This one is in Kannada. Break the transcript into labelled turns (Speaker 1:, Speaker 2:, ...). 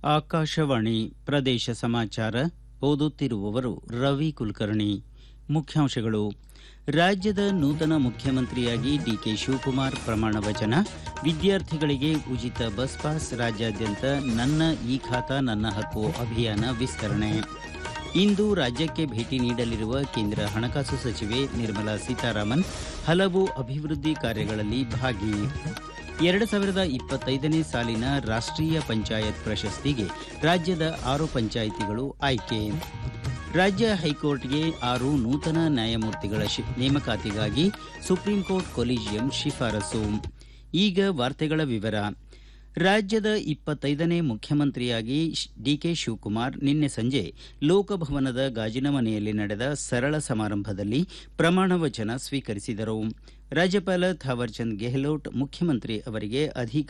Speaker 1: ಆಕಾಶವಾಣಿ ಪ್ರದೇಶ ಸಮಾಚಾರ ಓದುತ್ತಿರುವವರು ರವಿ ಕುಲಕರ್ಣಿ ಮುಖ್ಯಾಂಶಗಳು ರಾಜ್ಯದ ನೂತನ ಮುಖ್ಯಮಂತ್ರಿಯಾಗಿ ಡಿಕೆ ಶಿವಕುಮಾರ್ ಪ್ರಮಾಣ ವಚನ ವಿದ್ಯಾರ್ಥಿಗಳಿಗೆ ಉಚಿತ ಬಸ್ ಪಾಸ್ ರಾಜ್ಯಾದ್ಯಂತ ನನ್ನ ಇ ಖಾತಾ ನನ್ನ ಹಕ್ಕು ಅಭಿಯಾನ ವಿಸ್ತರಣೆ ಇಂದು ರಾಜ್ಯಕ್ಕೆ ಭೇಟಿ ನೀಡಲಿರುವ ಕೇಂದ್ರ ಹಣಕಾಸು ಸಚಿವೆ ನಿರ್ಮಲಾ ಸೀತಾರಾಮನ್ ಹಲವು ಅಭಿವೃದ್ಧಿ ಕಾರ್ಯಗಳಲ್ಲಿ ಭಾಗಿ ಎರಡು ಸಾವಿರದ ಇಪ್ಪತ್ತೈದನೇ ಸಾಲಿನ ರಾಷ್ಟೀಯ ಪಂಚಾಯತ್ ಪ್ರಶಸ್ತಿಗೆ ರಾಜ್ಯದ ಆರು ಪಂಚಾಯಿತಿಗಳು ಆಯ್ಕೆ ರಾಜ್ಯ ಹೈಕೋರ್ಟ್ಗೆ ಆರು ನೂತನ ನ್ಯಾಯಮೂರ್ತಿಗಳ ಶಿ- ನೇಮಕಾತಿಗಾಗಿ ಸುಪ್ರೀಂಕೋರ್ಟ್ ಕೊಲಿಜಿಯಂ ಶಿಫಾರಸು ಈಗ ವಾರ್ತೆಗಳ ವಿವರ ರಾಜ್ಯದ ಇಪ್ಪತ್ತೈದನೇ ಮುಖ್ಯಮಂತ್ರಿಯಾಗಿ ಶ್- ಡಿಕೆ ಶಿವಕುಮಾರ್ ನಿನ್ನೆ ಸಂಜೆ ಲೋಕಭವನದ ಗಾಜಿನ ಮನೆಯಲ್ಲಿ ನಡೆದ ಸರಳ ಸಮಾರಂಭದಲ್ಲಿ ಪ್ರಮಾಣ ವಚನ ಸ್ವೀಕರಿಸಿದರು ರಾಜ್ಯಪಾಲ ಥಾವರ್ಚಂದ್ ಗೆಹ್ಲೋಟ್ ಮುಖ್ಯಮಂತ್ರಿ ಅವರಿಗೆ ಅಧಿಕಾರ